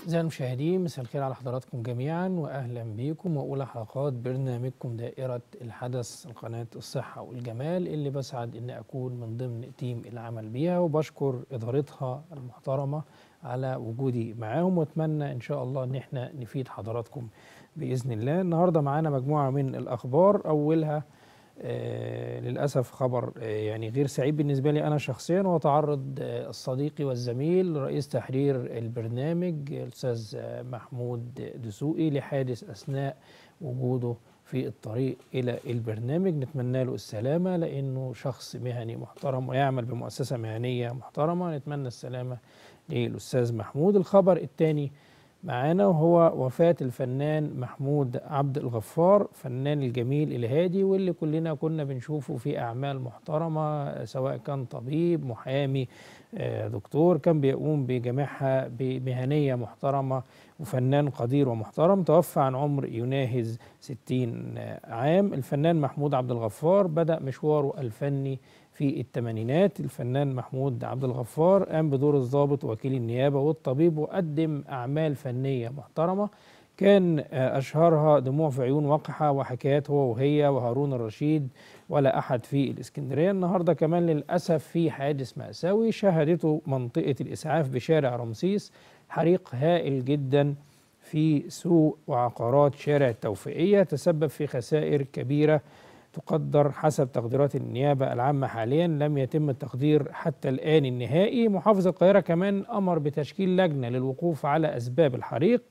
أعزائي المشاهدين مساء الخير على حضراتكم جميعا وأهلا بكم وأولى حلقات برنامجكم دائرة الحدث قناة الصحة والجمال اللي بسعد إن أكون من ضمن تيم العمل بيها وبشكر إدارتها المحترمة على وجودي معاهم وأتمنى إن شاء الله إن إحنا نفيد حضراتكم بإذن الله النهاردة معانا مجموعة من الأخبار أولها آه للأسف خبر آه يعني غير سعيد بالنسبة لي أنا شخصيا وتعرض آه صديقي والزميل رئيس تحرير البرنامج الأستاذ آه محمود دسوقي لحادث أثناء وجوده في الطريق إلى البرنامج نتمنى له السلامة لأنه شخص مهني محترم ويعمل بمؤسسة مهنية محترمة نتمنى السلامة للأستاذ محمود الخبر الثاني معانا وهو وفاة الفنان محمود عبد الغفار فنان الجميل الهادي واللي كلنا كنا بنشوفه في أعمال محترمة سواء كان طبيب محامي دكتور كان بيقوم بجميعها بمهنية محترمة وفنان قدير ومحترم توفى عن عمر يناهز 60 عام الفنان محمود عبد الغفار بدأ مشواره الفني في الثمانينات الفنان محمود عبد الغفار قام بدور الضابط وكيل النيابة والطبيب وقدم أعمال فنية محترمة كان أشهرها دموع في عيون وقحة وحكايات هو وهي وهارون الرشيد ولا أحد في الإسكندرية النهاردة كمان للأسف في حادث مأساوي شهدته منطقة الإسعاف بشارع رمسيس حريق هائل جدا في سوق وعقارات شارع التوفيقية تسبب في خسائر كبيرة تقدر حسب تقديرات النيابة العامة حاليا لم يتم التقدير حتى الآن النهائي محافظ القاهرة كمان أمر بتشكيل لجنة للوقوف على أسباب الحريق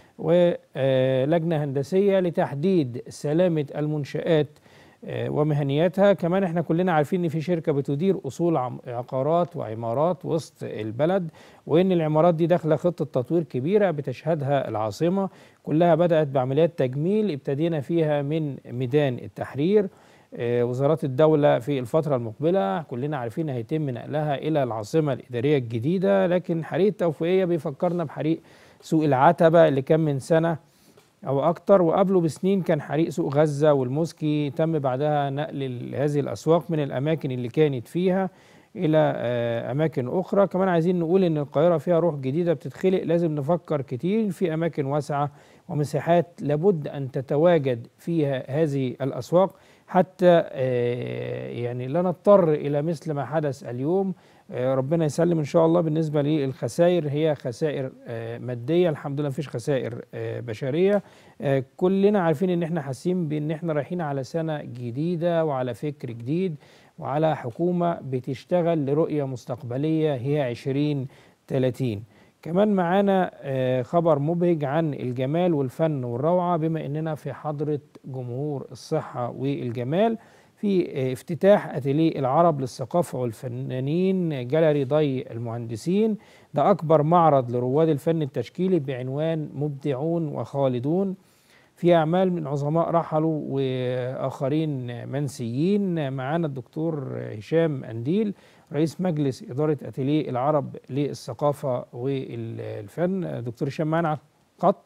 ولجنة هندسية لتحديد سلامة المنشآت ومهنياتها كمان احنا كلنا عارفين ان في شركه بتدير اصول عقارات وعمارات وسط البلد وان العمارات دي داخله خطه تطوير كبيره بتشهدها العاصمه كلها بدات بعمليات تجميل ابتدينا فيها من ميدان التحرير وزارات الدولة في الفترة المقبلة كلنا عارفين هيتم نقلها إلى العاصمة الإدارية الجديدة لكن حريق التوفيقية بيفكرنا بحريق سوق العتبة اللي كان من سنة او اكتر وقبله بسنين كان حريق سوق غزه والموسكي تم بعدها نقل هذه الاسواق من الاماكن اللي كانت فيها الى اماكن اخرى كمان عايزين نقول ان القاهره فيها روح جديده بتتخلق لازم نفكر كتير في اماكن واسعه ومساحات لابد ان تتواجد فيها هذه الاسواق حتى يعني لا نضطر الى مثل ما حدث اليوم ربنا يسلم ان شاء الله بالنسبه للخسائر هي خسائر ماديه الحمد لله مفيش خسائر بشريه كلنا عارفين ان احنا حاسين بان احنا رايحين على سنه جديده وعلى فكر جديد وعلى حكومه بتشتغل لرؤيه مستقبليه هي 2030 كمان معانا خبر مبهج عن الجمال والفن والروعه بما اننا في حضره جمهور الصحه والجمال في افتتاح اتيليه العرب للثقافه والفنانين جاليري ضي المهندسين ده اكبر معرض لرواد الفن التشكيلي بعنوان مبدعون وخالدون في اعمال من عظماء رحلوا واخرين منسيين معانا الدكتور هشام انديل رئيس مجلس اداره اتيليه العرب للثقافه والفن دكتور هشام معانا على الخط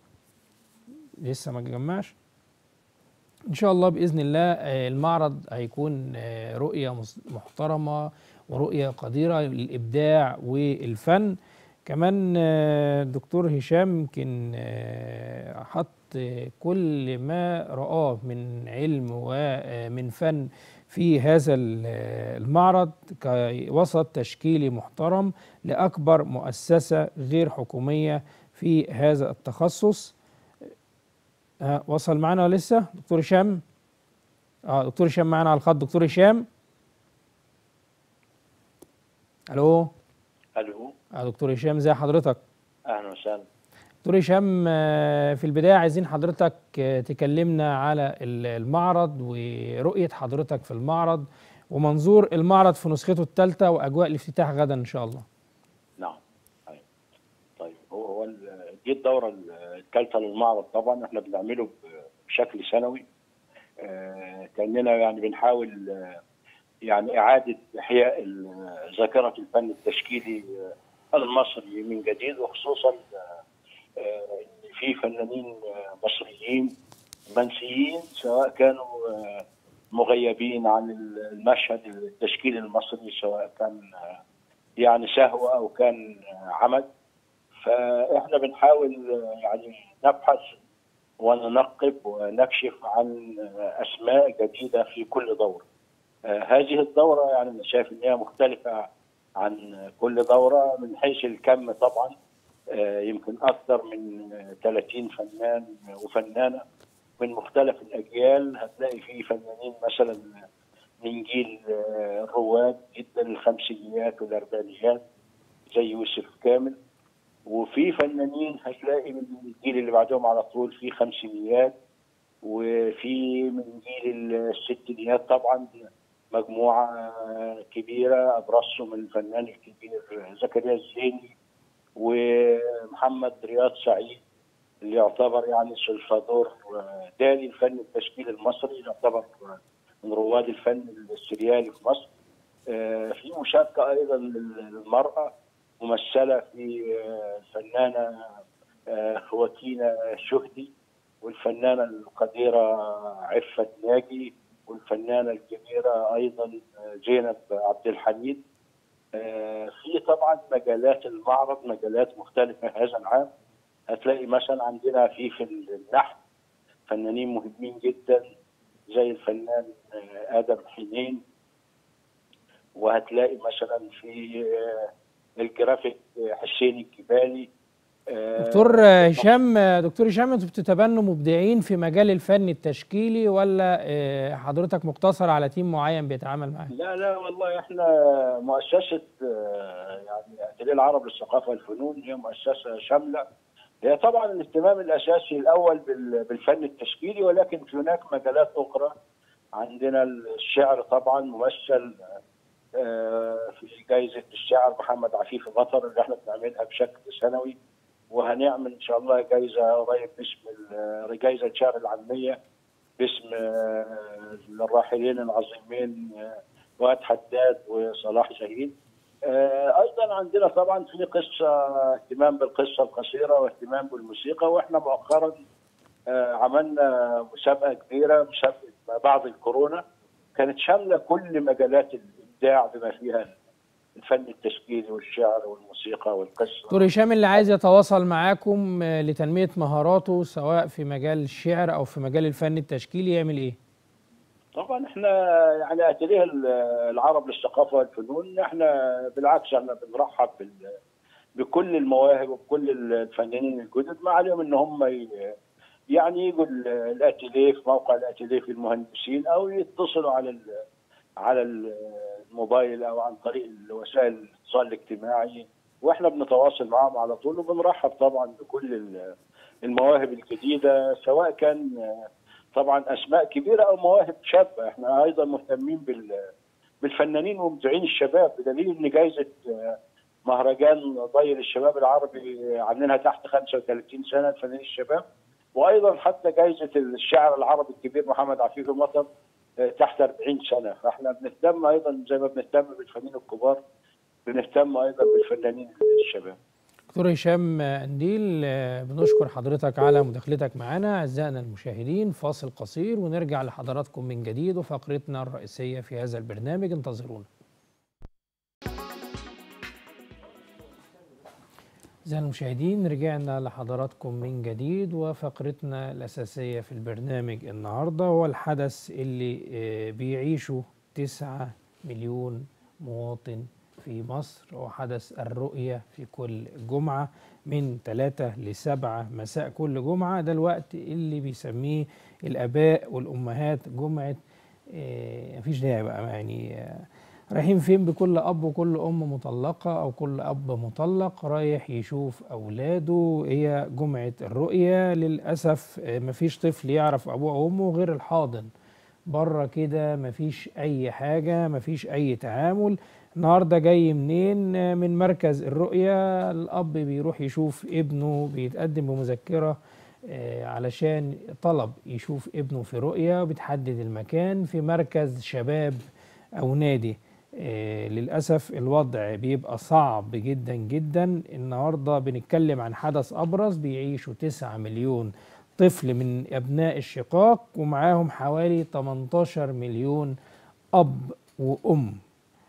لسه ما جمعش ان شاء الله باذن الله المعرض هيكون رؤيه محترمه ورؤيه قديره للابداع والفن كمان دكتور هشام يمكن حط كل ما رآه من علم ومن فن في هذا المعرض كوسط تشكيلي محترم لأكبر مؤسسة غير حكومية في هذا التخصص آه وصل معانا ولا لسه دكتور هشام اه دكتور هشام معانا على الخط دكتور هشام الو الو آه دكتور هشام ازي حضرتك اهلا وسهلا دكتور هشام آه في البدايه عايزين حضرتك آه تكلمنا على المعرض ورؤيه حضرتك في المعرض ومنظور المعرض في نسخته الثالثه واجواء الافتتاح غدا ان شاء الله نعم طيب طيب هو هو دي الدوره الثالثه للمعرض طبعا احنا بنعمله بشكل سنوي آه كاننا يعني بنحاول آه يعني اعاده احياء ذاكره الفن التشكيلي آه المصري من جديد وخصوصا في فنانين مصريين منسيين سواء كانوا مغيبين عن المشهد التشكيلي المصري سواء كان يعني سهو او كان عمد فاحنا بنحاول آه، يعني نبحث وننقب ونكشف عن آه، اسماء جديده في كل دوره. آه، هذه الدوره يعني انا شايف ان هي مختلفه عن كل دوره من حيث الكم طبعا آه، يمكن اكثر من آه، 30 فنان وفنانه من مختلف الاجيال هتلاقي فيه فنانين مثلا من جيل آه، الرواد جدا الخمسينيات والاربعينيات زي يوسف كامل وفي فنانين هتلاقي من الجيل اللي بعدهم على طول في خمسينيات وفي من جيل الستينيات طبعا مجموعه كبيره ابرزهم الفنان الكبير زكريا الزيني ومحمد رياض سعيد اللي يعتبر يعني سلفادور داني الفن التشكيلي المصري يعتبر من رواد الفن السريالي في مصر آه، في مشاركه ايضا للمراه ممثله في آه، الفنانه آه، خواتينا شهدي والفنانه القديره عفه ناجي والفنانه الكبيره ايضا زينب عبد الحميد آه، في طبعا مجالات المعرض مجالات مختلفه هذا العام هتلاقي مثلا عندنا في في النحت فنانين مهمين جدا زي الفنان آه، ادم حنين وهتلاقي مثلا في آه، الجرافيك آه، حسين الجبالي آه، دكتور هشام دكتور هشام انتوا بتتبنوا مبدعين في مجال الفن التشكيلي ولا آه، حضرتك مقتصر على تيم معين بيتعامل معاه؟ لا لا والله احنا مؤسسه آه، يعني اتيليه العرب للثقافه والفنون هي مؤسسه شامله هي طبعا الاهتمام الاساسي الاول بال- بالفن التشكيلي ولكن في هناك مجالات اخرى عندنا الشعر طبعا ممثل آه، في جائزه الشعر محمد عفيف مطر اللي احنا بنعملها بشكل سنوي وهنعمل ان شاء الله جائزه قريب باسم ال- جائزه الشعر العاميه باسم آه، الراحلين العظيمين آه، واد حداد وصلاح جاهين آه، ايضا عندنا طبعا في قصه اهتمام بالقصه القصيره واهتمام بالموسيقى واحنا مؤخرا آه، عملنا مسابقه كبيره مسابقه ما بعد الكورونا كانت شامله كل مجالات الابداع بما فيها الفن التشكيلي والشعر والموسيقى والقصه دكتور هشام اللي عايز يتواصل معاكم آه، لتنمية مهاراته سواء في مجال الشعر أو في مجال الفن التشكيلي يعمل إيه؟ طبعا احنا يعني اتيليه العرب للثقافه والفنون احنا بالعكس احنا بنرحب بال- بكل المواهب وبكل الفنانين الجدد ما عليهم ان هم ي- يعني يجوا ال- الاتيليه في موقع الاتيليه في المهندسين او يتصلوا على ال- على الموبايل او عن طريق وسائل الاتصال الاجتماعي واحنا بنتواصل معاهم على طول وبنرحب طبعا بكل ال- المواهب الجديده سواء كان طبعا اسماء كبيره او مواهب شابه احنا ايضا مهتمين بال بالفنانين ومبدعين الشباب بدليل ان جائزه آه، مهرجان ضي للشباب العربي عاملينها تحت 35 سنه فنانين الشباب وايضا حتى جائزه الشاعر العربي الكبير محمد عفيف المطر آه، تحت 40 سنه فاحنا بنهتم ايضا زي ما بنهتم بالفنانين الكبار بنهتم ايضا بالفنانين الشباب دكتور هشام انديل آه، بنشكر حضرتك على مداخلتك معنا اعزائنا المشاهدين فاصل قصير ونرجع لحضراتكم من جديد وفقرتنا الرئيسيه في هذا البرنامج انتظرونا. أعزائنا المشاهدين رجعنا لحضراتكم من جديد وفقرتنا الأساسية في البرنامج النهاردة هو الحدث اللي آه، بيعيشه تسعة مليون مواطن في مصر وحدث الرؤية في كل جمعة من 3 ل 7 مساء كل جمعة ده الوقت اللي بيسميه الآباء والأمهات جمعة آه، مفيش داعي بقى يعني آه، رايحين فين بكل اب وكل ام مطلقه او كل اب مطلق رايح يشوف اولاده هي جمعه الرؤيه للاسف آه، مفيش طفل يعرف ابوه وامه غير الحاضن بره كده مفيش اي حاجه مفيش اي تعامل النهارده جاي منين آه، من مركز الرؤيه الاب بيروح يشوف ابنه بيتقدم بمذكره آه، علشان طلب يشوف ابنه في رؤيه وبتحدد المكان في مركز شباب او نادي آه، للأسف الوضع بيبقى صعب جدا جدا النهاردة بنتكلم عن حدث أبرز بيعيشوا 9 مليون طفل من أبناء الشقاق ومعاهم حوالي 18 مليون أب وأم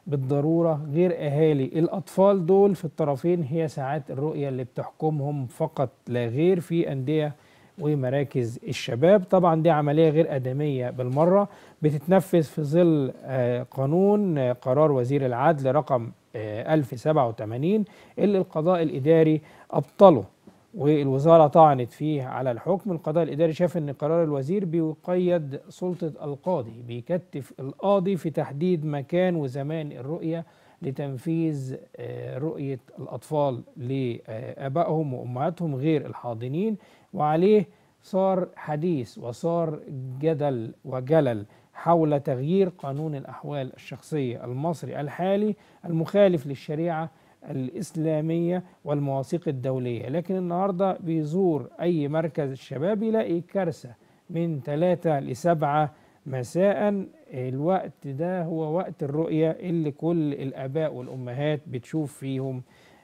بالضرورة غير أهالي الأطفال دول في الطرفين هي ساعات الرؤية اللي بتحكمهم فقط لا غير في أندية ومراكز الشباب طبعا دي عملية غير آدمية بالمرة بتتنفذ في ظل آه، قانون آه، قرار وزير العدل رقم آه، 1087 اللي القضاء الإداري أبطله والوزارة طعنت فيه على الحكم القضاء الإداري شاف أن قرار الوزير بيقيد سلطة القاضي بيكتف القاضي في تحديد مكان وزمان الرؤية لتنفيذ آه، رؤية الأطفال لآبائهم وأمهاتهم غير الحاضنين وعليه صار حديث وصار جدل وجلل حول تغيير قانون الأحوال الشخصية المصري الحالي المخالف للشريعة الإسلامية والمواثيق الدولية لكن النهاردة بيزور أي مركز الشباب يلاقي كارثة من ثلاثة لسبعة مساء الوقت ده هو وقت الرؤية اللي كل الآباء والأمهات بتشوف فيهم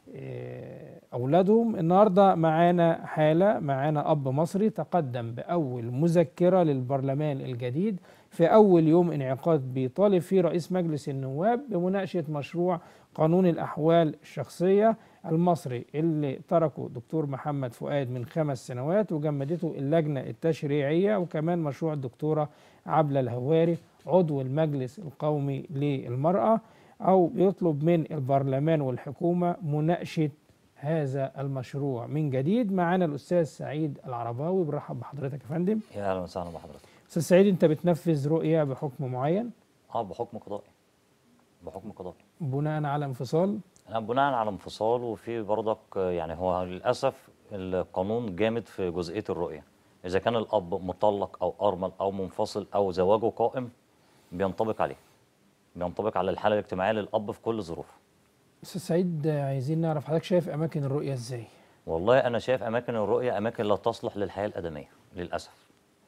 آه، أولادهم النهاردة معانا حالة معانا أب مصري تقدم بأول مذكرة للبرلمان الجديد في أول يوم انعقاد بيطالب فيه رئيس مجلس النواب بمناقشة مشروع قانون الأحوال الشخصية المصري اللي تركه دكتور محمد فؤاد من خمس سنوات وجمدته اللجنة التشريعية وكمان مشروع الدكتورة عبلة الهواري عضو المجلس القومي للمرأة أو بيطلب من البرلمان والحكومة مناقشة هذا المشروع من جديد معانا الأستاذ سعيد العرباوي برحب بحضرتك يا فندم يا اهلا وسهلا بحضرتك أستاذ سعيد أنت بتنفذ رؤية بحكم معين اه بحكم قضائي بحكم قضائي بناء على انفصال أنا بناء على انفصال وفي برضك آه، يعني هو للاسف القانون جامد في جزئيه الرؤيه اذا كان الاب مطلق او ارمل او منفصل او زواجه قائم بينطبق عليه بينطبق على الحاله الاجتماعيه للاب في كل ظروفه أستاذ سعيد عايزين نعرف حضرتك شايف أماكن الرؤية إزاي؟ والله انا شايف اماكن الرؤيه اماكن لا تصلح للحياه الادميه للاسف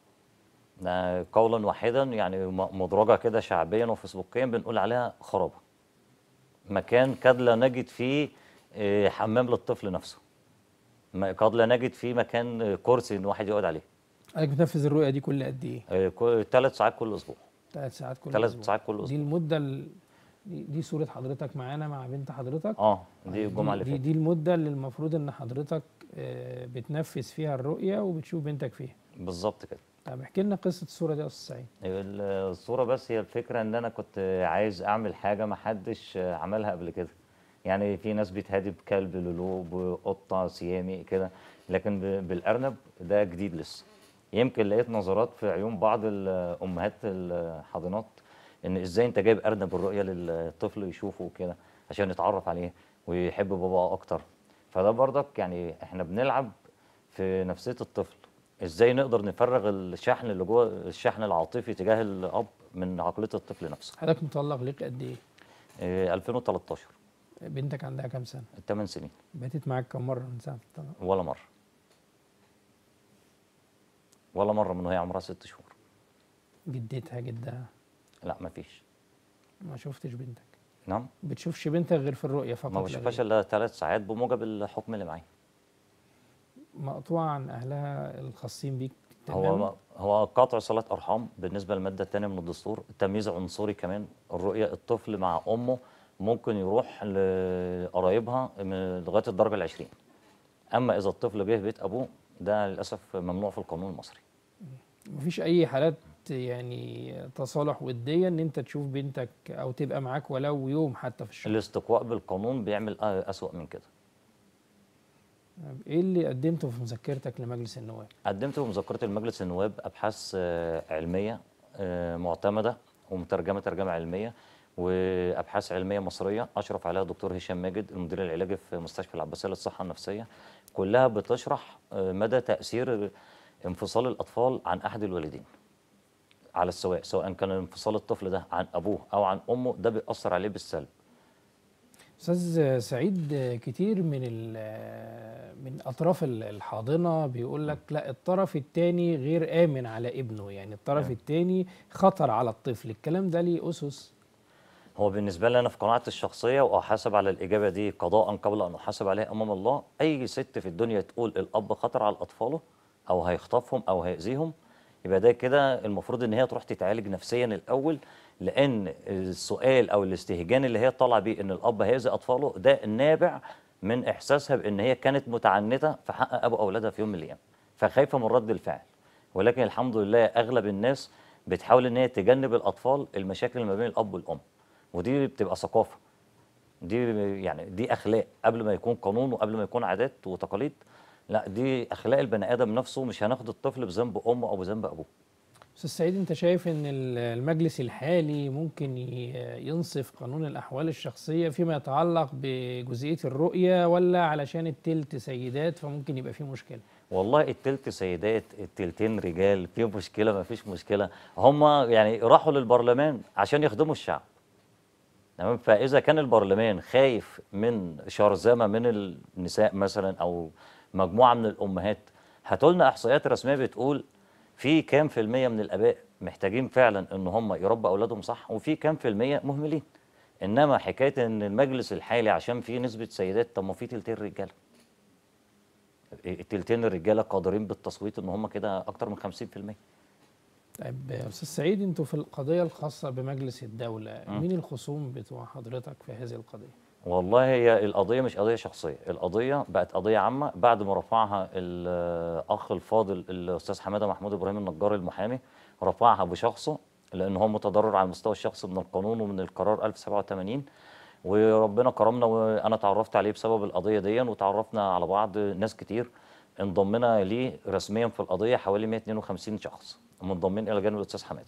ده قولا واحدا يعني م- مدرجه كده شعبيا وفيسبوكيا بنقول عليها خرابه مكان قد لا نجد فيه آه، حمام للطفل نفسه ما- قد لا نجد فيه مكان آه، كرسي ان واحد يقعد عليه حضرتك بتنفذ الرؤية دي كل قد إيه؟ ثلاث ساعات كل اسبوع ثلاث ساعات كل ثلاث أسبوع. ساعات كل دي اسبوع المدة ال... دي, دي صورة حضرتك معانا مع بنت حضرتك اه دي الجمعه اللي دي, فاتت دي المدة اللي المفروض إن حضرتك آه، بتنفذ فيها الرؤية وبتشوف بنتك فيها بالظبط كده طب احكي لنا قصة الصورة دي يا أستاذ سعيد الصورة بس هي الفكرة ان انا كنت عايز اعمل حاجة ما حدش عملها قبل كده يعني في ناس بتهدي بكلب لولو بقطة سيامي كده لكن ب- بالارنب ده جديد لسه يمكن لقيت نظرات في عيون بعض الامهات الحاضنات ان ازاي انت جايب ارنب الرؤية للطفل يشوفه كده عشان يتعرف عليه ويحب باباه اكتر فده برضك يعني احنا بنلعب في نفسية الطفل ازاي نقدر نفرغ الشحن اللي جوه الشحن العاطفي تجاه الاب من عقليه الطفل نفسه حضرتك مطلق ليك قد إيه؟ إيه، 2013 بنتك عندها كام سنة؟ 8 سنين باتت معاك كام مرة من ساعة الطلاق؟ ولا مره ولا مره من وهي عمرها ست شهور جدتها جدها لا ما فيش ما شفتش بنتك نعم بتشوفش بنتك غير في الرؤية فقط ما لا بشوفهاش غير. الا ثلاث ساعات بموجب الحكم اللي معايا مقطوعة عن أهلها الخاصين بيك هو تماما هو قطع صلة أرحام بالنسبة للمادة الثانية من الدستور التمييز عنصري كمان الرؤية الطفل مع أمه ممكن يروح لقرايبها من لغاية الدرجة العشرين أما إذا الطفل جه بيت أبوه ده للأسف ممنوع في القانون المصري مفيش أي حالات يعني تصالح ودية إن أنت تشوف بنتك أو تبقى معاك ولو يوم حتى في الشهر الاستقواء بالقانون بيعمل آه أسوأ من كده إيه اللي قدمته في مذكرتك لمجلس النواب؟ قدمت بمذكرة المجلس النواب أبحاث آه، علمية آه، معتمدة ومترجمة ترجمة علمية وأبحاث علمية مصرية أشرف عليها الدكتور هشام ماجد المدير العلاجي في مستشفى العباسية للصحة النفسية كلها بتشرح آه، مدى تأثير انفصال الأطفال عن أحد الوالدين على السواء سواء كان انفصال الطفل ده عن أبوه أو عن أمه ده بيأثر عليه بالسلب أستاذ سعيد كتير من ال- من أطراف ال- الحاضنة بيقول لك لا الطرف الثاني غير آمن على ابنه يعني الطرف نعم. الثاني خطر على الطفل الكلام ده ليه أسس هو بالنسبة لي أنا في قناعتي الشخصية وأحاسب على الإجابة دي قضاء قبل أن أحاسب عليها أمام الله أي ست في الدنيا تقول الأب خطر على أطفاله أو هيخطفهم أو هيأذيهم يبقى ده كده المفروض إن هي تروح تتعالج نفسيا الأول لان السؤال او الاستهجان اللي هي طالعه بيه ان الاب هيأذي اطفاله ده نابع من احساسها بان هي كانت متعنته في حق ابو اولادها في يوم من الايام فخايفه من رد الفعل ولكن الحمد لله اغلب الناس بتحاول ان هي تجنب الاطفال المشاكل اللي ما بين الاب والام ودي بتبقى ثقافه دي يعني دي اخلاق قبل ما يكون قانون وقبل ما يكون عادات وتقاليد لا دي اخلاق البني ادم نفسه مش هناخد الطفل بذنب امه او بذنب ابوه استاذ سعيد انت شايف ان ال- المجلس الحالي ممكن ي- ينصف قانون الاحوال الشخصيه فيما يتعلق بجزئيه الرؤيه ولا علشان التلت سيدات فممكن يبقى فيه مشكله والله التلت سيدات التلتين رجال في مشكله ما فيش مشكله هم يعني راحوا للبرلمان عشان يخدموا الشعب تمام فاذا كان البرلمان خايف من شرذمه من النساء مثلا او مجموعه من الامهات هاتوا لنا احصائيات رسميه بتقول في كام في الميه من الاباء محتاجين فعلا ان هم يربوا اولادهم صح وفي كام في الميه مهملين انما حكايه ان المجلس الحالي عشان فيه نسبه سيدات طب ما في تلتين رجاله التلتين الرجاله قادرين بالتصويت ان هم كده اكتر من 50% طيب يا استاذ سعيد انتوا في القضيه الخاصه بمجلس الدوله مم. مين الخصوم بتوع حضرتك في هذه القضيه والله هي القضية مش قضية شخصية القضية بقت قضية عامة بعد ما رفعها الأخ الفاضل الأستاذ حمادة محمود إبراهيم النجار المحامي رفعها بشخصه لأن هو متضرر على المستوى الشخصي من القانون ومن القرار 1087 وربنا كرمنا وأنا تعرفت عليه بسبب القضية دي وتعرفنا على بعض ناس كتير انضمنا ليه رسميا في القضية حوالي 152 شخص منضمين إلى جانب الأستاذ حمادة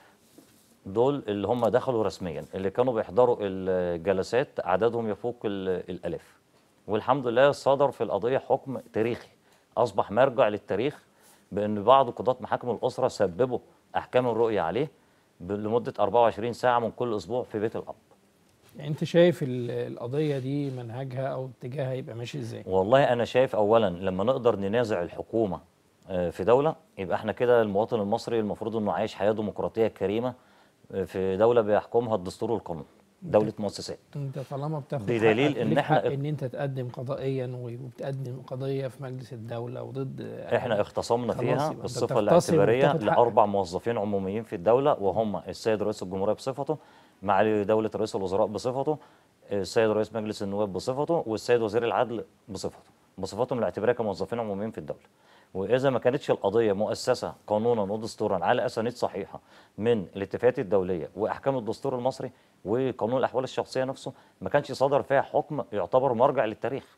دول اللي هم دخلوا رسميا اللي كانوا بيحضروا الجلسات عددهم يفوق ال- الآلاف والحمد لله صدر في القضية حكم تاريخي أصبح مرجع للتاريخ بأن بعض قضاة محاكم الأسرة سببوا أحكام الرؤية عليه ب- لمدة 24 ساعة من كل أسبوع في بيت الأب يعني انت شايف ال- القضيه دي منهجها او اتجاهها يبقى ماشي ازاي والله أنا شايف أولا لما نقدر ننازع الحكومة آه، في دولة يبقى احنا كده المواطن المصري المفروض انه عايش حياة ديمقراطية كريمة آه، في دولة بيحكمها الدستور والقانون دولة مؤسسات انت طالما بتاخد بدليل حقك، إن ليك إحنا حق اخ- ان انت تقدم قضائيا وبتقدم قضيه في مجلس الدوله وضد احنا اختصمنا خلاص فيها يبقى أنت بالصفه بتختصم الاعتباريه وبتاخد حقك. لاربع موظفين عموميين في الدوله وهم السيد رئيس الجمهوريه بصفته معالي دوله رئيس الوزراء بصفته السيد رئيس مجلس النواب بصفته والسيد وزير العدل بصفته بصفتهم الاعتباريه كموظفين عموميين في الدوله واذا ما كانتش القضيه مؤسسه قانونا ودستورا على اسانيد صحيحه من الاتفاقات الدوليه واحكام الدستور المصري وقانون الاحوال الشخصيه نفسه ما كانش صدر فيها حكم يعتبر مرجع للتاريخ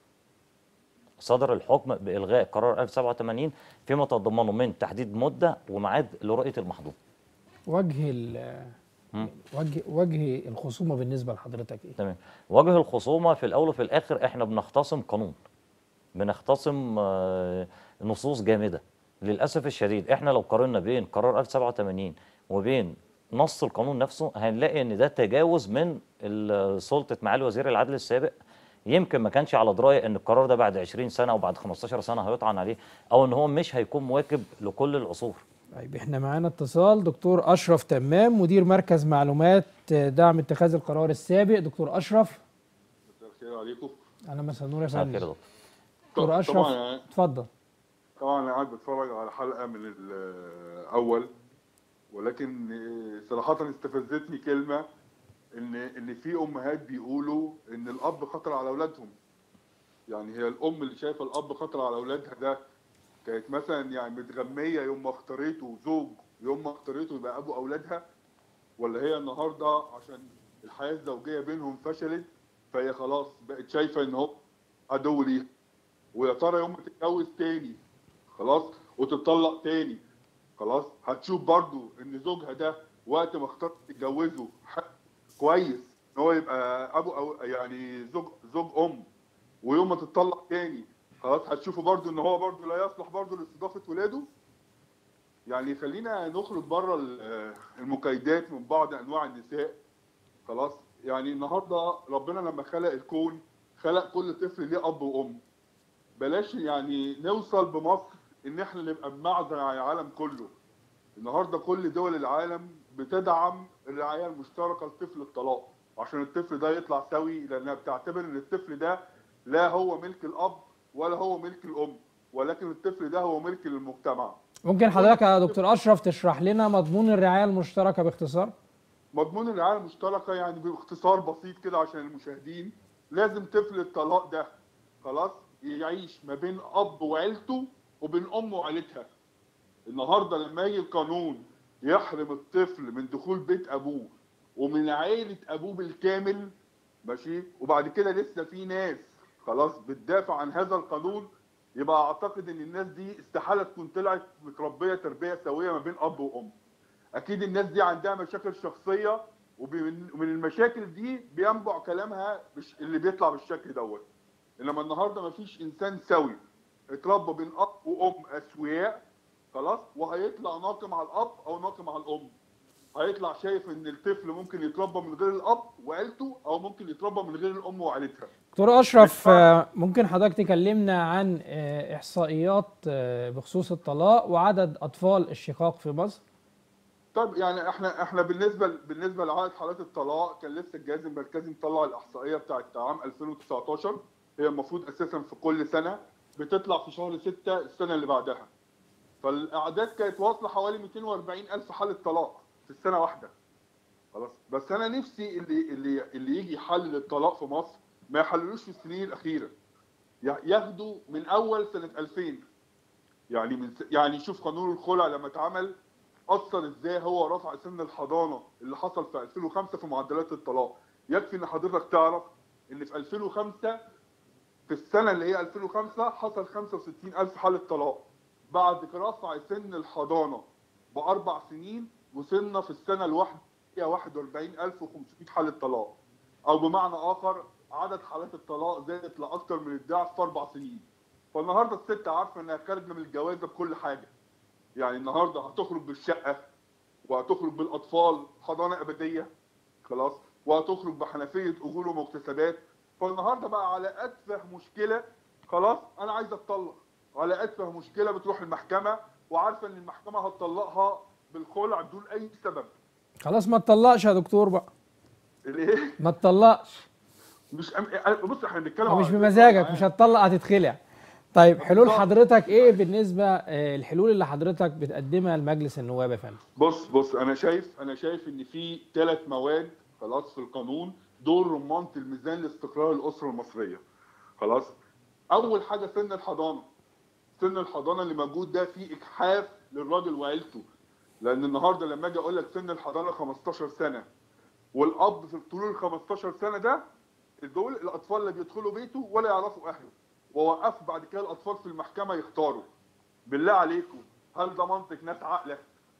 صدر الحكم بإلغاء قرار 1087 فيما تضمنه من تحديد مدة وميعاد لرؤية المحظوظ وجه ال- مم. وجه وجه الخصومه بالنسبه لحضرتك ايه؟ تمام وجه الخصومة في الأول وفي الآخر إحنا بنختصم قانون بنختصم آه، نصوص جامدة للأسف الشديد إحنا لو قارنا بين قرار 1087 وبين نص القانون نفسه هنلاقي إن ده تجاوز من ال- سلطة معالي وزير العدل السابق يمكن ما كانش على درايه ان القرار ده بعد 20 سنه او بعد 15 سنه هيطعن عليه او ان هو مش هيكون مواكب لكل العصور طيب احنا معانا اتصال دكتور اشرف تمام مدير مركز معلومات دعم اتخاذ القرار السابق دكتور اشرف مساء الخير عليكم انا مساء النور يا مساء الخير يا فندم دكتور دكتور اشرف طبعا اتفضل طبعا انا قاعد بتفرج على حلقه من الاول ولكن صراحه استفزتني كلمه ان ان في امهات بيقولوا ان الاب خطر على اولادهم يعني هي الام اللي شايفه الاب خطر على اولادها ده كانت مثلا يعني متغميه يوم ما اختارته زوج يوم ما اختارته يبقى ابو اولادها ولا هي النهارده عشان الحياه الزوجيه بينهم فشلت فهي خلاص بقت شايفه ان هو عدو ليها ويا ترى يوم ما تتجوز تاني خلاص وتتطلق تاني خلاص هتشوف برضو ان زوجها ده وقت ما اختارت تتجوزه ح- كويس ان هو يبقى ابو أو يعني زوج زوج ام ويوم ما تتطلق تاني خلاص هتشوفوا برضو ان هو برضو لا يصلح برضو لاستضافه ولاده يعني خلينا نخرج بره ال- المكايدات من بعض انواع النساء خلاص يعني النهارده ربنا لما خلق الكون خلق كل طفل ليه اب وام بلاش يعني نوصل بمصر ان احنا نبقى بمعزل عن العالم كله النهارده كل دول العالم بتدعم الرعايه المشتركه لطفل الطلاق عشان الطفل ده يطلع سوي لانها بتعتبر ان الطفل ده لا هو ملك الاب ولا هو ملك الام ولكن الطفل ده هو ملك للمجتمع ممكن حضرتك يا دكتور اشرف تشرح لنا مضمون الرعايه المشتركه باختصار مضمون الرعايه المشتركه يعني باختصار بسيط كده عشان المشاهدين لازم طفل الطلاق ده خلاص يعيش ما بين اب وعيلته وبين امه وعيلتها النهارده لما يجي القانون يحرم الطفل من دخول بيت ابوه ومن عيله ابوه بالكامل ماشي وبعد كده لسه في ناس خلاص بتدافع عن هذا القانون يبقى اعتقد ان الناس دي استحاله تكون طلعت متربيه تربيه سويه ما بين اب وام اكيد الناس دي عندها مشاكل شخصيه ومن ومن المشاكل دي بينبع كلامها بش اللي بيطلع بالشكل دوت انما النهارده ما فيش انسان سوي اتربى بين اب وام اسوياء خلاص وهيطلع ناقم على الاب او ناقم على الام هيطلع شايف ان الطفل ممكن يتربى من غير الاب وعيلته او ممكن يتربى من غير الام وعيلتها دكتور اشرف بالفعل. آه، ممكن حضرتك تكلمنا عن آه، احصائيات آه، بخصوص الطلاق وعدد اطفال الشقاق في مصر طب يعني احنا احنا بالنسبه بالنسبه لعدد حالات الطلاق كان لسه الجهاز المركزي مطلع الاحصائيه بتاعت عام 2019 هي المفروض اساسا في كل سنه بتطلع في شهر 6 السنه اللي بعدها فالاعداد كانت واصله حوالي 240 الف حاله طلاق في السنه واحده خلاص بس انا نفسي اللي اللي اللي يجي يحلل الطلاق في مصر ما يحللوش في السنين الاخيره يا- ياخدوا من اول سنه 2000 يعني من س- يعني شوف قانون الخلع لما اتعمل اثر ازاي هو رفع سن الحضانه اللي حصل في 2005 في معدلات الطلاق يكفي ان حضرتك تعرف ان في 2005 في السنه اللي هي 2005 حصل 65 الف حاله طلاق بعد رفع سن الحضانه باربع سنين وصلنا في السنه الواحده هي 41500 حاله طلاق او بمعنى اخر عدد حالات الطلاق زادت لاكثر من الضعف في اربع سنين فالنهارده الست عارفه انها خارجه من الجوازه بكل حاجه يعني النهارده هتخرج بالشقه وهتخرج بالاطفال حضانه ابديه خلاص وهتخرج بحنفيه اجور ومكتسبات فالنهارده بقى على اتفه مشكله خلاص انا عايز اتطلق على اتفه مشكله بتروح المحكمه وعارفه ان المحكمه هتطلقها بالخلع بدون اي سبب خلاص ما تطلقش يا دكتور بقى ليه؟ ما تطلقش مش أم... بص احنا بنتكلم هو مش على- بمزاجك مش هتطلق هتتخلع طيب حلول بالظبط. حضرتك ايه بالنسبه آه، الحلول اللي حضرتك بتقدمها لمجلس النواب يا فندم بص بص انا شايف انا شايف ان في ثلاث مواد خلاص في القانون دول رمانه الميزان لاستقرار الاسره المصريه خلاص اول حاجه سن الحضانه سن الحضانه اللي موجود ده فيه اجحاف للراجل وعيلته لان النهارده لما اجي اقول لك سن الحضانه 15 سنه والاب في طول ال 15 سنه ده دول الاطفال اللي بيدخلوا بيته ولا يعرفوا اهله ووقف بعد كده الاطفال في المحكمه يختاروا بالله عليكم هل ده منطق ناس عاقله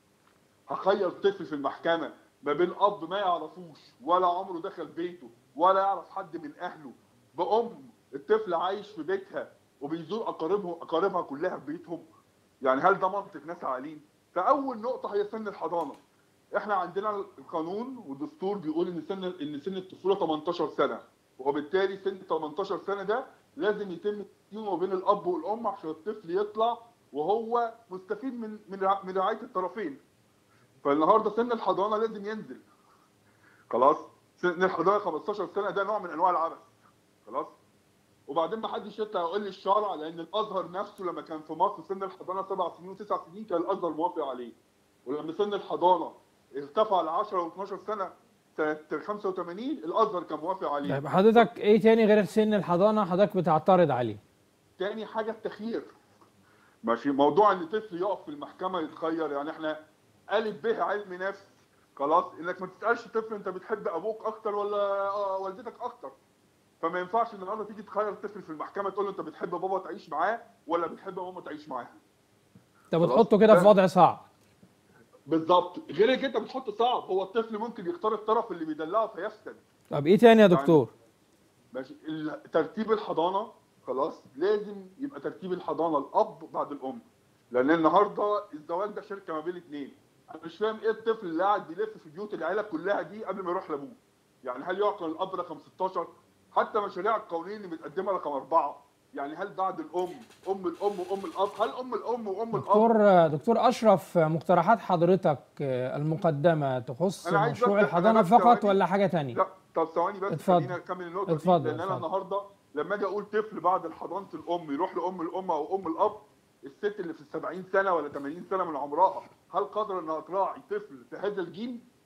هخير طفل في المحكمه ما بين اب ما يعرفوش ولا عمره دخل بيته ولا يعرف حد من اهله بام الطفل عايش في بيتها وبيزور اقاربه اقاربها كلها في بيتهم يعني هل ده منطق ناس عاقلين فاول نقطه هي سن الحضانه احنا عندنا القانون والدستور بيقول ان سن ان سن الطفوله 18 سنه وبالتالي سن 18 سنه ده لازم يتم التنسيق ما بين الاب والام عشان الطفل يطلع وهو مستفيد من من رع- من رعايه الطرفين فالنهارده سن الحضانه لازم ينزل خلاص سن الحضانه 15 سنه ده نوع من انواع العبث خلاص وبعدين ما حدش يطلع يقول لي الشرع لان الازهر نفسه لما كان في مصر سن الحضانه سبع سنين وتسع سنين كان الازهر موافق عليه ولما سن الحضانه ارتفع ل 10 و12 سنه سنه 85 الازهر كان موافق عليه طيب حضرتك ايه تاني غير سن الحضانه حضرتك بتعترض عليه تاني حاجه التخيير ماشي موضوع ان طفل يقف في المحكمه يتخير يعني احنا الف به علم نفس خلاص انك ما تسالش طفل انت بتحب ابوك اكتر ولا آه، والدتك اكتر فما ينفعش النهارده تيجي تخير طفل في المحكمه تقول له انت بتحب بابا تعيش معاه ولا بتحب ماما تعيش معاها انت خلاص. بتحطه كده في ده- وضع صعب بالظبط غير انك انت بتحط صعب هو الطفل ممكن يختار الطرف اللي بيدلعه فيفسد طب ايه تاني يا دكتور ماشي ال- ترتيب الحضانه خلاص لازم يبقى ترتيب الحضانه الاب بعد الام لان النهارده الزواج ده شركه ما بين اثنين انا مش فاهم ايه الطفل اللي قاعد بيلف في بيوت العيله كلها دي قبل ما يروح لابوه يعني هل يعقل الاب رقم 16 حتى مشاريع القوانين اللي متقدمه رقم اربعه يعني هل بعد الام ام الام وام الاب هل ام الام وام الاب دكتور دكتور اشرف مقترحات حضرتك آه، المقدمه تخص أنا عايز مشروع بس- الحضانه أنا بس فقط ثواني. ولا حاجه تانية لا طب ثواني بس اتفضل. خلينا نكمل النقطه اتفضل، دي لان انا اتفضل. النهارده لما اجي اقول طفل بعد حضانه الام يروح لام الام او ام الاب الست اللي في ال 70 سنه ولا 80 سنه من عمرها هل قادره انها تراعي طفل في هذا الجيل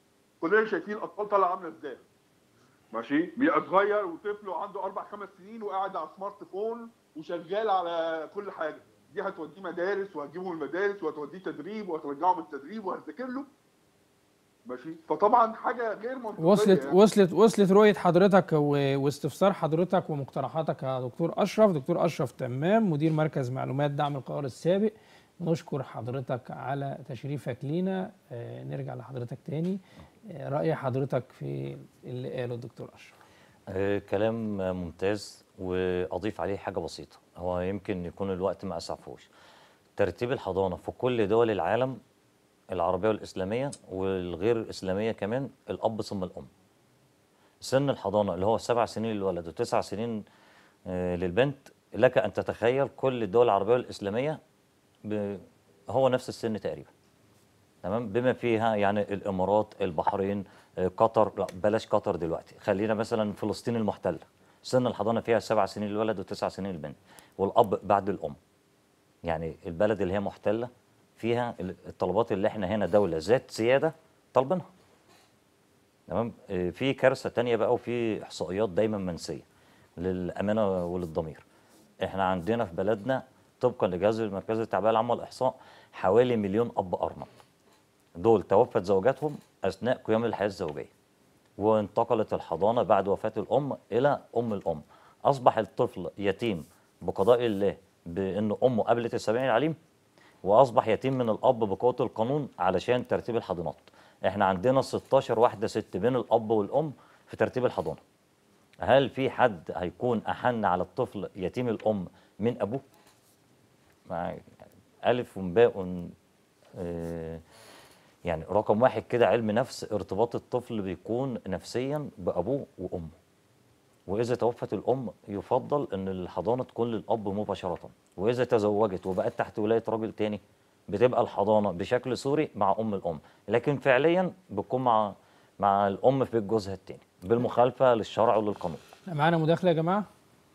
كلنا شايفين الاطفال طالعه عامله ازاي ماشي بيبقى صغير وطفل وعنده اربع خمس سنين وقاعد على سمارت فون وشغال على كل حاجه دي هتوديه مدارس وهتجيبه من المدارس وهتوديه تدريب وهترجعه من التدريب وهتذاكر له ماشي فطبعا حاجه غير منطقيه وصلت يعني. وصلت وصلت رؤيه حضرتك و- واستفسار حضرتك ومقترحاتك يا دكتور اشرف دكتور اشرف تمام مدير مركز معلومات دعم القرار السابق نشكر حضرتك على تشريفك لينا آه، نرجع لحضرتك تاني آه، راي حضرتك في اللي قاله الدكتور اشرف آه، كلام ممتاز واضيف عليه حاجه بسيطه هو يمكن يكون الوقت ما اسعفوش ترتيب الحضانه في كل دول العالم العربيه والاسلاميه والغير الاسلاميه كمان الاب ثم الام سن الحضانه اللي هو سبع سنين للولد وتسع سنين آه، للبنت لك ان تتخيل كل الدول العربيه والاسلاميه ب- هو نفس السن تقريبا تمام بما فيها يعني الامارات البحرين آه، قطر لا بلاش قطر دلوقتي خلينا مثلا فلسطين المحتله سن الحضانه فيها سبع سنين للولد وتسع سنين للبنت والاب بعد الام يعني البلد اللي هي محتله فيها ال- الطلبات اللي احنا هنا دوله ذات سياده طالبينها تمام آه، في كارثه تانية بقى وفي احصائيات دايما منسيه للامانه وللضمير احنا عندنا في بلدنا طبقا لجهاز المركزي التعبئه العامه والاحصاء حوالي مليون اب ارمل دول توفت زوجاتهم اثناء قيام الحياه الزوجيه وانتقلت الحضانه بعد وفاه الام الى ام الام اصبح الطفل يتيم بقضاء الله بان امه قبلت السبعين العليم واصبح يتيم من الاب بقوه القانون علشان ترتيب الحضانات احنا عندنا 16 واحده ست بين الاب والام في ترتيب الحضانه هل في حد هيكون احن على الطفل يتيم الام من ابوه مع- الف وباء آه، يعني رقم واحد كده علم نفس ارتباط الطفل بيكون نفسيا بابوه وامه واذا توفت الام يفضل ان الحضانه تكون للاب مباشره واذا تزوجت وبقت تحت ولايه راجل تاني بتبقى الحضانه بشكل سوري مع ام الام لكن فعليا بتكون مع مع الام في بيت جوزها التاني بالمخالفه للشرع وللقانون معانا مداخله يا جماعه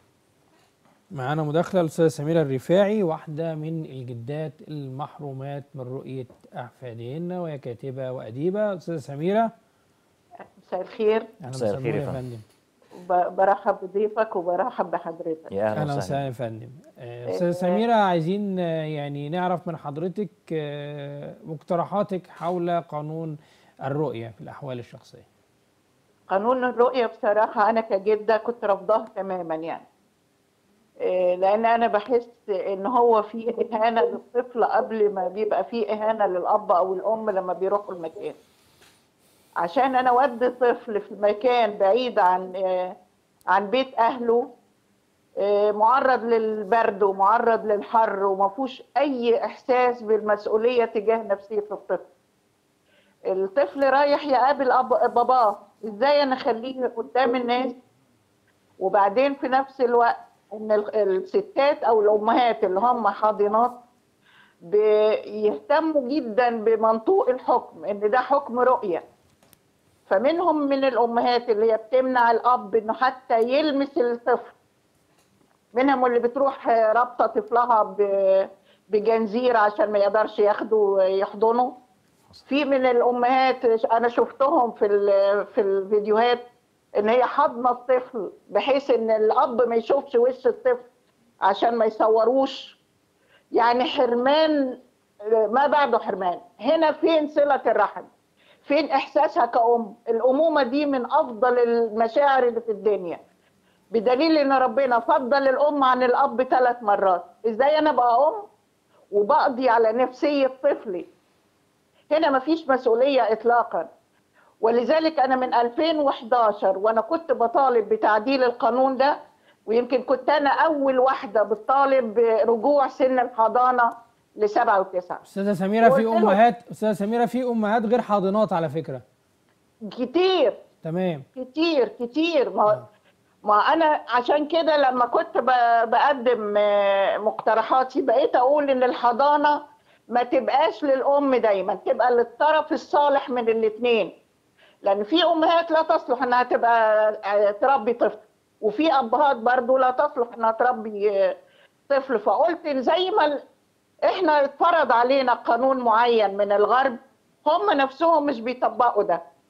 معانا مداخله الاستاذه سميره الرفاعي واحده من الجدات المحرومات من رؤيه احفادهن وهي كاتبه واديبه استاذه سميره مساء الخير اهلا مساء الخير يا يا فندم. فندم ب- برحب بضيفك وبرحب بحضرتك يا اهلا اهلا وسهلا وسهلا يا فندم آه، استاذه سميره عايزين آه، يعني نعرف من حضرتك آه، مقترحاتك حول قانون الرؤيه في الاحوال الشخصيه قانون الرؤية بصراحة أنا كجدة كنت رافضاه تماما يعني إيه، لأن أنا بحس إن هو في إهانة للطفل قبل ما بيبقى في إهانة للأب أو الأم لما بيروحوا المكان عشان أنا أودي طفل في مكان بعيد عن آه، عن بيت أهله آه، معرض للبرد ومعرض للحر وما فيهوش أي إحساس بالمسؤولية تجاه نفسية الطفل الطفل رايح يقابل أب باباه ازاي انا اخليه قدام الناس وبعدين في نفس الوقت ان ال- الستات او الامهات اللي هم حاضنات بيهتموا جدا بمنطوق الحكم ان ده حكم رؤيه فمنهم من الامهات اللي هي بتمنع الاب انه حتى يلمس الطفل منهم اللي بتروح رابطه طفلها ب- بجنزير عشان ما يقدرش ياخده يحضنه في من الامهات انا شفتهم في ال- في الفيديوهات ان هي حاضنه الطفل بحيث ان الاب ما يشوفش وش الطفل عشان ما يصوروش يعني حرمان ما بعده حرمان هنا فين صله الرحم فين احساسها كأم الامومه دي من افضل المشاعر اللي في الدنيا بدليل ان ربنا فضل الام عن الاب ثلاث مرات ازاي انا ابقى ام وبقضي على نفسيه طفلي هنا مفيش مسؤولية إطلاقا ولذلك أنا من 2011 وأنا كنت بطالب بتعديل القانون ده ويمكن كنت أنا أول واحدة بتطالب برجوع سن الحضانة لسبعة وتسعة استاذه سميره في قلت له- امهات استاذه سميره في امهات غير حاضنات على فكره كتير تمام كتير كتير ما ما انا عشان كده لما كنت ب- بقدم آه، مقترحاتي بقيت اقول ان الحضانه ما تبقاش للام دايما تبقى للطرف الصالح من الاثنين لان في امهات لا تصلح انها تبقى آه، تربي طفل وفي ابهات برضو لا تصلح انها تربي آه، طفل فقلت زي ما ال- احنا اتفرض علينا قانون معين من الغرب هم نفسهم مش بيطبقوا ده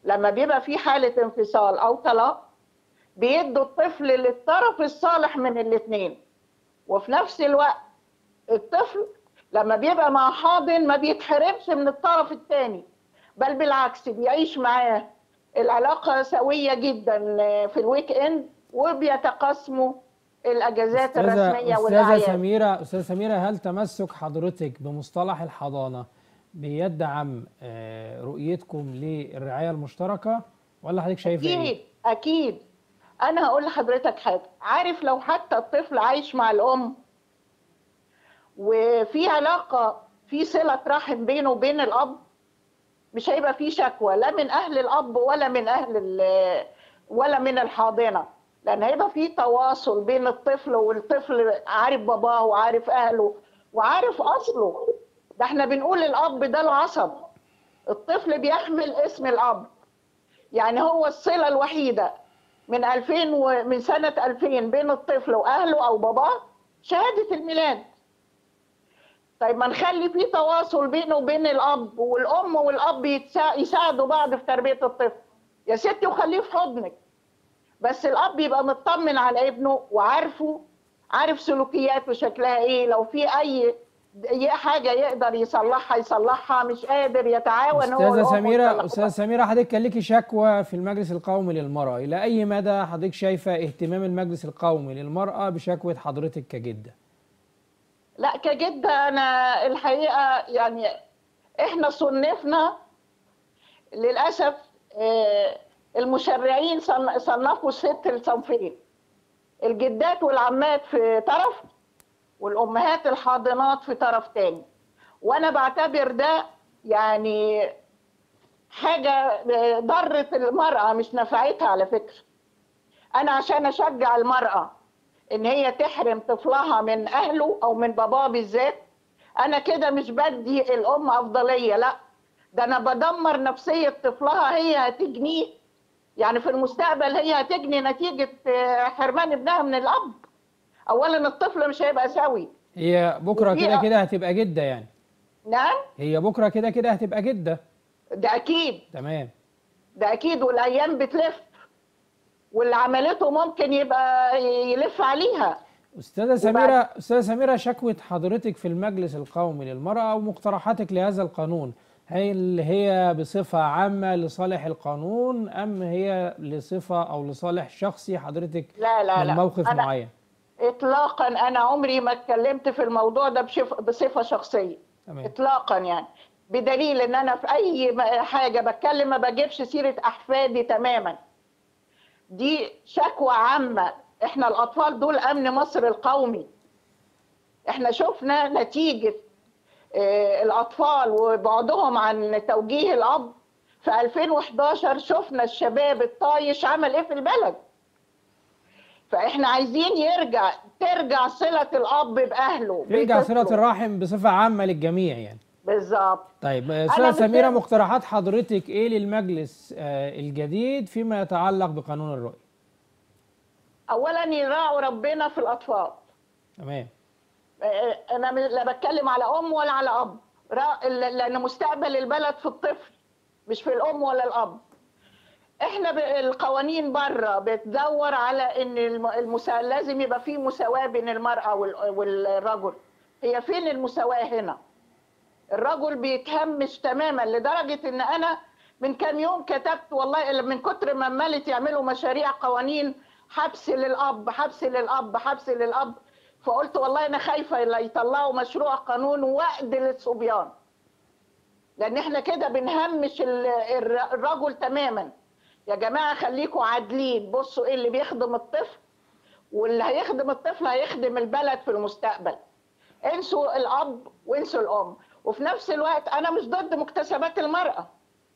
لما بيبقى في حاله انفصال او طلاق بيدوا الطفل للطرف الصالح من الاثنين وفي نفس الوقت الطفل لما بيبقى مع حاضن ما بيتحرمش من الطرف الثاني بل بالعكس بيعيش معاه العلاقه سويه جدا في الويك اند وبيتقاسموا الاجازات أستاذة الرسميه أستاذة والاعياد سميرة أستاذة سميرة هل تمسك حضرتك بمصطلح الحضانة بيدعم آه، رؤيتكم للرعاية المشتركة ولا حضرتك شايفة إيه؟ اكيد اكيد انا هقول لحضرتك حاجه عارف لو حتى الطفل عايش مع الام وفي علاقه في صله رحم بينه وبين الاب مش هيبقى في شكوى لا من اهل الاب ولا من اهل ال- ولا من الحاضنه لان هيبقى في تواصل بين الطفل والطفل عارف باباه وعارف اهله وعارف اصله ده احنا بنقول الاب ده العصب الطفل بيحمل اسم الاب يعني هو الصله الوحيده من 2000 ومن سنه 2000 بين الطفل واهله او باباه شهاده الميلاد طيب ما نخلي في تواصل بينه وبين الاب والام والاب يتسا- يساعدوا بعض في تربيه الطفل يا ستي وخليه في حضنك بس الاب يبقى مطمن على ابنه وعارفه عارف سلوكياته شكلها ايه لو في اي أي حاجه يقدر يصلحها يصلحها مش قادر يتعاون هو أستاذة والأم سميرة ويصلحوا أستاذة سميرة حضرتك كان ليكي شكوى في المجلس القومي للمرأة إلى أي مدى حضرتك شايفة اهتمام المجلس القومي للمرأة بشكوى حضرتك كجدة؟ لا كجدة أنا الحقيقة يعني إحنا صنفنا للأسف آه، المشرعين صن- صنفوا الست لصنفين الجدات والعمات في طرف والأمهات الحاضنات في طرف تاني وأنا بعتبر ده يعني حاجة آه، ضرت المرأة مش نفعتها على فكرة أنا عشان أشجع المرأة ان هي تحرم طفلها من اهله او من باباه بالذات انا كده مش بدي الام افضليه لا ده انا بدمر نفسيه طفلها هي هتجنيه يعني في المستقبل هي هتجني نتيجه آه، حرمان ابنها من الاب اولا الطفل مش هيبقى سوي هي بكرة وفي كده أ- كده هتبقى جدة يعني نعم هي بكرة كده كده هتبقى جدة ده اكيد تمام ده اكيد والايام بتلف واللي عملته ممكن يبقى يلف عليها أستاذة سميرة أستاذة سميرة شكوى حضرتك في المجلس القومي للمرأة ومقترحاتك لهذا القانون هل هي بصفة عامة لصالح القانون أم هي لصفة أو لصالح شخصي حضرتك لا لا من لا موقف أنا معين؟ اطلاقا انا عمري ما اتكلمت في الموضوع ده بشف... بصفه شخصيه تمام اطلاقا يعني بدليل ان انا في اي م- حاجه بتكلم ما بجيبش سيره احفادي تماما دي شكوى عامه احنا الاطفال دول امن مصر القومي احنا شفنا نتيجه آه، الاطفال وبعدهم عن توجيه الاب في 2011 شفنا الشباب الطايش عمل ايه في البلد فاحنا عايزين يرجع ترجع صله الاب باهله يرجع صلة بطفله. الرحم بصفة عامة للجميع يعني بالظبط طيب أنا أستاذة مش سميرة فاهم- مقترحات حضرتك إيه للمجلس آه، الجديد فيما يتعلق بقانون الرؤية؟ اولا يراعوا ربنا في الاطفال تمام آه، انا م- لا بتكلم على ام ولا على اب را- ل- لان مستقبل البلد في الطفل مش في الام ولا الاب احنا ب- القوانين بره بتدور على ان الم- المسا... لازم يبقى في مساواه بين المراه وال- والرجل هي فين المساواه هنا الرجل بيتهمش تماما لدرجه ان انا من كام يوم كتبت والله من كتر ما عمالت يعملوا مشاريع قوانين حبس للاب حبس للاب حبس للاب فقلت والله انا خايفه لا يطلعوا مشروع قانون وقد للصبيان لان احنا كده بنهمش ال- الر- الرجل تماما يا جماعه خليكوا عادلين بصوا ايه اللي بيخدم الطفل واللي هيخدم الطفل هيخدم البلد في المستقبل انسوا الاب وانسوا الام وفي نفس الوقت انا مش ضد مكتسبات المراه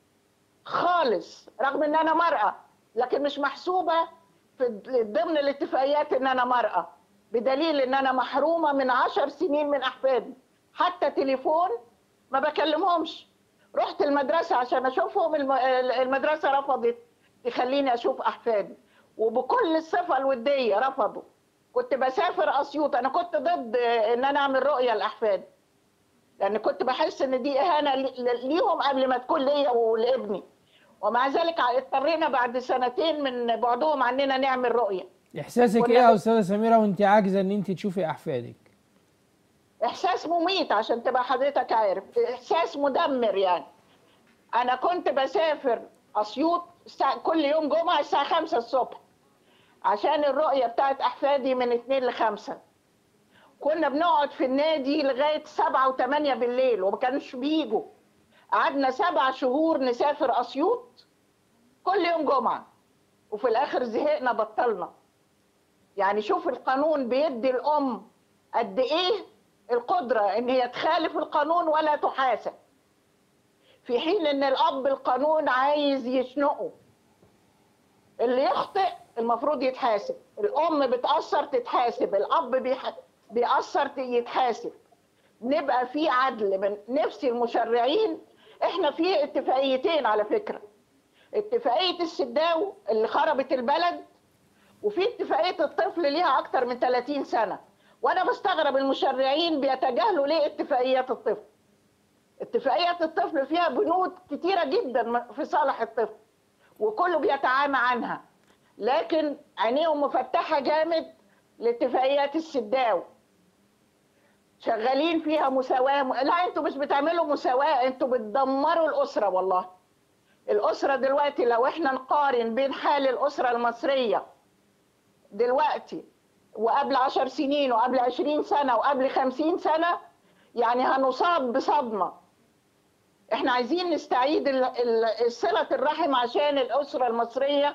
خالص رغم ان انا مراه لكن مش محسوبه في ضمن الاتفاقيات ان انا مراه بدليل ان انا محرومه من عشر سنين من احفادي حتى تليفون ما بكلمهمش رحت المدرسه عشان اشوفهم الم- المدرسه رفضت تخليني اشوف احفادي وبكل الصفه الوديه رفضوا كنت بسافر اسيوط انا كنت ضد ان انا اعمل رؤيه لاحفادي لان كنت بحس ان دي اهانه لي- ليهم قبل ما تكون ليا ولابني ومع ذلك اضطرينا بعد سنتين من بعدهم عننا نعمل رؤيه احساسك كنا ايه يا بن- استاذه سميره وانت عاجزه ان انت تشوفي احفادك احساس مميت عشان تبقى حضرتك عارف احساس مدمر يعني انا كنت بسافر اسيوط الساعة- كل يوم جمعه الساعه 5 الصبح عشان الرؤيه بتاعت احفادي من 2 ل 5 كنا بنقعد في النادي لغايه 7 و8 بالليل وما كانوش بيجوا قعدنا سبع شهور نسافر اسيوط كل يوم جمعه وفي الاخر زهقنا بطلنا يعني شوف القانون بيدي الام قد ايه القدره ان هي تخالف القانون ولا تحاسب في حين ان الاب القانون عايز يشنقه اللي يخطئ المفروض يتحاسب الام بتاثر تتحاسب الاب بيح... بيأثر ت- يتحاسب نبقى في عدل من نفس المشرعين احنا في اتفاقيتين على فكره اتفاقيه السداو اللي خربت البلد وفي اتفاقيه الطفل ليها اكتر من 30 سنه وانا بستغرب المشرعين بيتجاهلوا ليه اتفاقيات الطفل اتفاقيات الطفل فيها بنود كتيره جدا في صالح الطفل وكله بيتعامى عنها لكن عينيهم مفتحه جامد لاتفاقيات السداو شغالين فيها مساواه لا انتوا مش بتعملوا مساواه انتوا بتدمروا الاسره والله الاسره دلوقتي لو احنا نقارن بين حال الاسره المصريه دلوقتي وقبل عشر سنين وقبل عشرين سنة وقبل خمسين سنة يعني هنصاب بصدمة احنا عايزين نستعيد ال- ال- صلة الرحم عشان الأسرة المصرية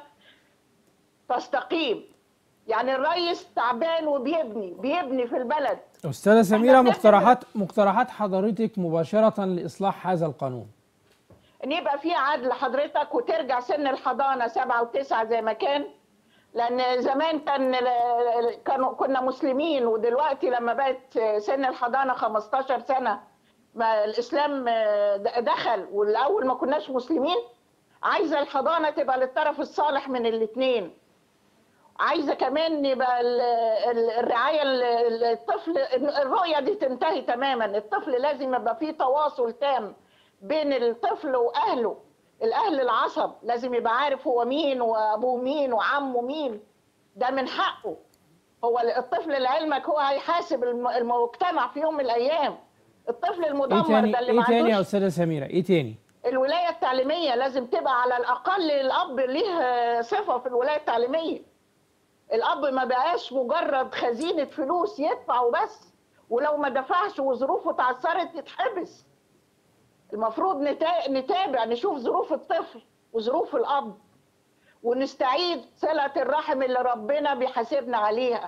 تستقيم يعني الرئيس تعبان وبيبني بيبني في البلد استاذه سميره بنعمل- مقترحات مقترحات حضرتك مباشره لاصلاح هذا القانون ان يبقى في عدل حضرتك وترجع سن الحضانه سبعة وتسعة زي ما كان لان زمان كان ال- كانوا كنا مسلمين ودلوقتي لما بقت سن الحضانه 15 سنه ما الاسلام د- دخل والاول ما كناش مسلمين عايزه الحضانه تبقى للطرف الصالح من الاثنين عايزه كمان يبقى ال- ال- الرعايه ال- الطفل الرؤيه دي تنتهي تماما الطفل لازم يبقى فيه تواصل تام بين الطفل واهله الاهل العصب لازم يبقى عارف هو مين وابوه مين وعمه مين ده من حقه هو الطفل لعلمك هو هيحاسب الم- المجتمع في يوم من الايام الطفل ايه المدمر تاني ده اللي ايه ما تاني يا عندوش استاذه سميره ايه تاني الولايه التعليميه لازم تبقى على الاقل الاب ليه صفه في الولايه التعليميه الاب ما بقاش مجرد خزينه فلوس يدفع وبس ولو ما دفعش وظروفه اتعثرت يتحبس المفروض نتا- نتابع نشوف ظروف الطفل وظروف الاب ونستعيد صله الرحم اللي ربنا بيحاسبنا عليها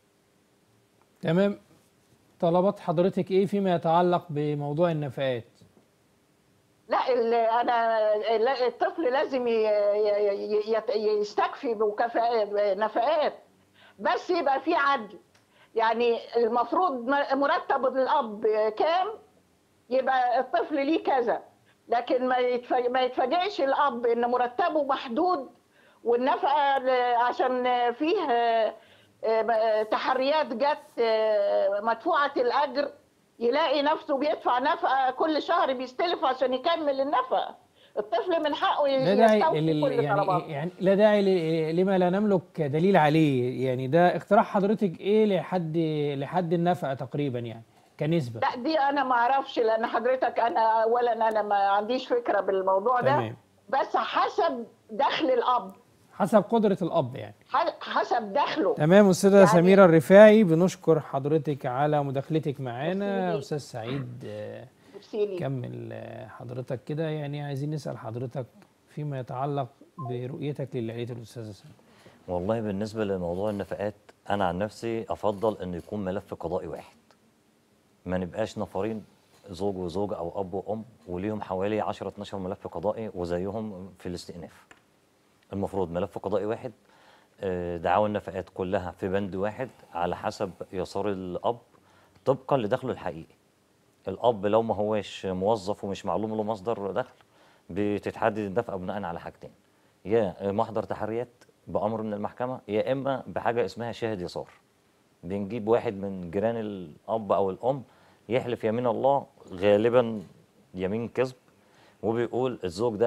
تمام طلبات حضرتك ايه فيما يتعلق بموضوع النفقات لا ال- انا لا، الطفل لازم ي- ي- ي- يستكفي بمكافآت نفقات بس يبقى في عدل يعني المفروض م- مرتب الاب كام يبقى الطفل ليه كذا لكن ما يتف- ما يتفاجئش الاب ان مرتبه محدود والنفقه ل- عشان فيه آه، آه، تحريات جت آه، مدفوعه الاجر يلاقي نفسه بيدفع نفقه كل شهر بيستلف عشان يكمل النفقه الطفل من حقه لا داعي يستوفي لل- كل يعني طلباته يعني لا داعي ل- لما لا نملك دليل عليه يعني ده اقتراح حضرتك ايه لحد لحد النفقه تقريبا يعني كنسبه لا دي انا ما اعرفش لان حضرتك انا اولا انا ما عنديش فكره بالموضوع ده تمام. بس حسب دخل الاب حسب قدره الاب يعني ح- حسب دخله تمام استاذه يعني- سميره الرفاعي بنشكر حضرتك على مداخلتك معانا ميرسي. استاذ سعيد آه، تفصيلي كمل آه، حضرتك كده يعني عايزين نسال حضرتك فيما يتعلق برؤيتك للعيله الاستاذه سميره والله بالنسبة لموضوع النفقات أنا عن نفسي أفضل إنه يكون ملف قضائي واحد ما نبقاش نفرين زوج وزوجة أو أب وأم وليهم حوالي 10 12 ملف قضائي وزيهم في الاستئناف المفروض ملف قضائي واحد آه، دعاوى النفقات كلها في بند واحد على حسب يسار الأب طبقا لدخله الحقيقي الأب لو ما هواش موظف ومش معلوم له مصدر دخل بتتحدد النفقة بناء على حاجتين يا محضر تحريات بأمر من المحكمة يا إما بحاجة اسمها شاهد يسار بنجيب واحد من جيران الأب أو الأم يحلف يمين الله غالبا يمين كذب وبيقول الزوج ده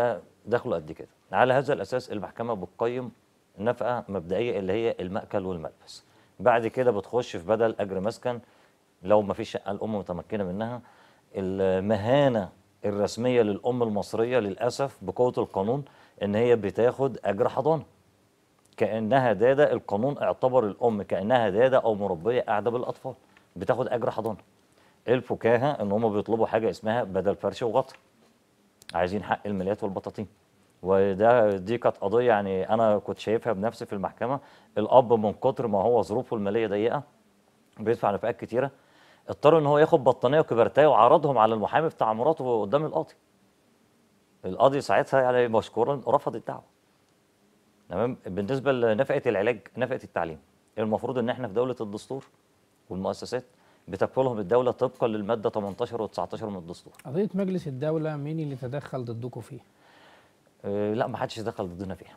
دخله قد كده على هذا الاساس المحكمه بتقيم نفقه مبدئيه اللي هي المأكل والملبس بعد كده بتخش في بدل اجر مسكن لو ما فيش شقه الام متمكنه منها المهانه الرسميه للام المصريه للاسف بقوه القانون ان هي بتاخد اجر حضانه كانها داده القانون اعتبر الام كانها داده او مربيه قاعده بالاطفال بتاخد اجر حضانه الفكاهه ان هم بيطلبوا حاجه اسمها بدل فرش وغطا عايزين حق الماليات والبطاطين وده دي كانت قضيه يعني انا كنت شايفها بنفسي في المحكمه الاب من كتر ما هو ظروفه الماليه ضيقه بيدفع نفقات كتيره اضطر ان هو ياخد بطانيه وكبرتايه وعرضهم على المحامي بتاع مراته قدام القاضي القاضي ساعتها يعني مشكورا رفض الدعوه تمام بالنسبه لنفقه العلاج نفقه التعليم المفروض ان احنا في دوله الدستور والمؤسسات بتكفلهم الدوله طبقا للماده 18 و19 من الدستور قضيه مجلس الدوله مين اللي تدخل ضدكم فيه أه لا ما حدش دخل ضدنا فيها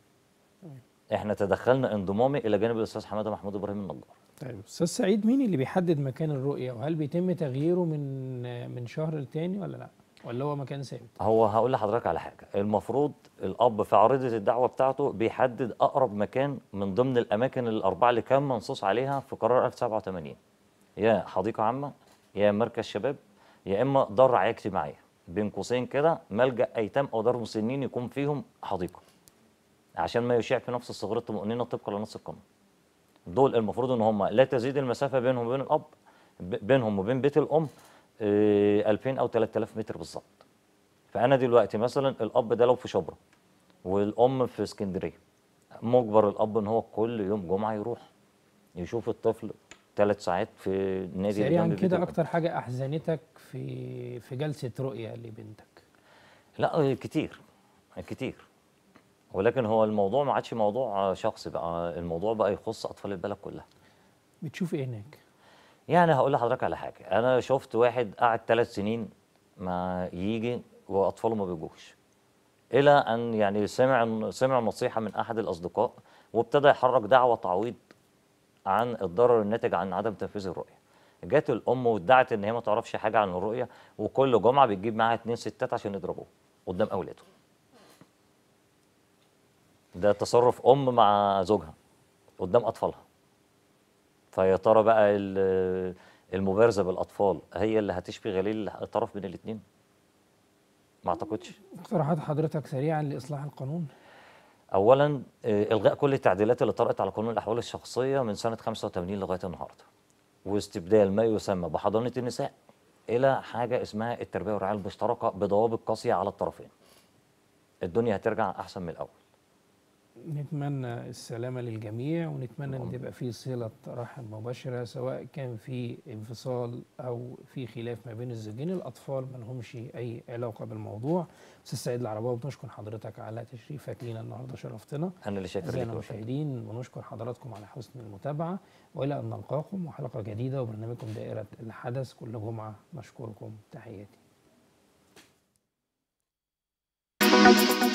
احنا تدخلنا انضمامي الى جانب الاستاذ حماده محمود ابراهيم النجار طيب استاذ سعيد مين اللي بيحدد مكان الرؤيه وهل بيتم تغييره من من شهر لتاني ولا لا ولا هو مكان ثابت هو هقول لحضرتك على حاجه المفروض الاب في عريضه الدعوه بتاعته بيحدد اقرب مكان من ضمن الاماكن الاربعه اللي كان منصوص عليها في قرار 1087 يا حديقه عامه يا مركز شباب يا اما دار رعايه اجتماعيه بين قوسين كده ملجا ايتام او دار مسنين يكون فيهم حديقه عشان ما يشيع في نفس الصغير الطمأنينة طبقا لنص القانون دول المفروض ان هم لا تزيد المسافه بينهم وبين الاب ب- بينهم وبين بيت الام آه، 2000 او 3000 متر بالظبط فانا دلوقتي مثلا الاب ده لو في شبرا والام في اسكندريه مجبر الاب ان هو كل يوم جمعه يروح يشوف الطفل ثلاث ساعات في نادي اللي سريعا جنب بيت كده الأم. اكتر حاجه احزنتك في في جلسه رؤيه لبنتك لا آه، كتير كتير ولكن هو الموضوع ما عادش موضوع شخصي بقى الموضوع بقى يخص اطفال البلد كلها بتشوف ايه هناك يعني هقول لحضرتك على حاجه انا شفت واحد قعد ثلاث سنين ما يجي واطفاله ما بيجوش الى ان يعني سمع سمع نصيحه من احد الاصدقاء وابتدى يحرك دعوه تعويض عن الضرر الناتج عن عدم تنفيذ الرؤيه جت الام وادعت ان هي ما تعرفش حاجه عن الرؤيه وكل جمعه بتجيب معاها اتنين ستات عشان يضربوه قدام اولاده ده تصرف ام مع زوجها قدام اطفالها فيا ترى بقى ال- المبارزه بالاطفال هي اللي هتشفي غليل الطرف بين الاثنين ما اعتقدش اقتراحات حضرتك سريعا لاصلاح القانون اولا آه، الغاء كل التعديلات اللي طرأت على قانون الاحوال الشخصيه من سنه 85 لغايه النهارده واستبدال ما يسمى بحضانه النساء الى حاجه اسمها التربيه والرعايه المشتركه بضوابط قاسيه على الطرفين الدنيا هترجع احسن من الاول نتمنى السلامة للجميع ونتمنى ان تبقى في صلة رحم مباشرة سواء كان في انفصال او في خلاف ما بين الزوجين الاطفال ما لهمش اي علاقة بالموضوع استاذ سعيد العرباوي بنشكر حضرتك على تشريفك لينا النهارده شرفتنا انا اللي شاكر أعزائنا لك يا باشا. المشاهدين ونشكر حضراتكم على حسن المتابعة والى ان نلقاكم وحلقة جديدة وبرنامجكم دائرة الحدث كل جمعة نشكركم تحياتي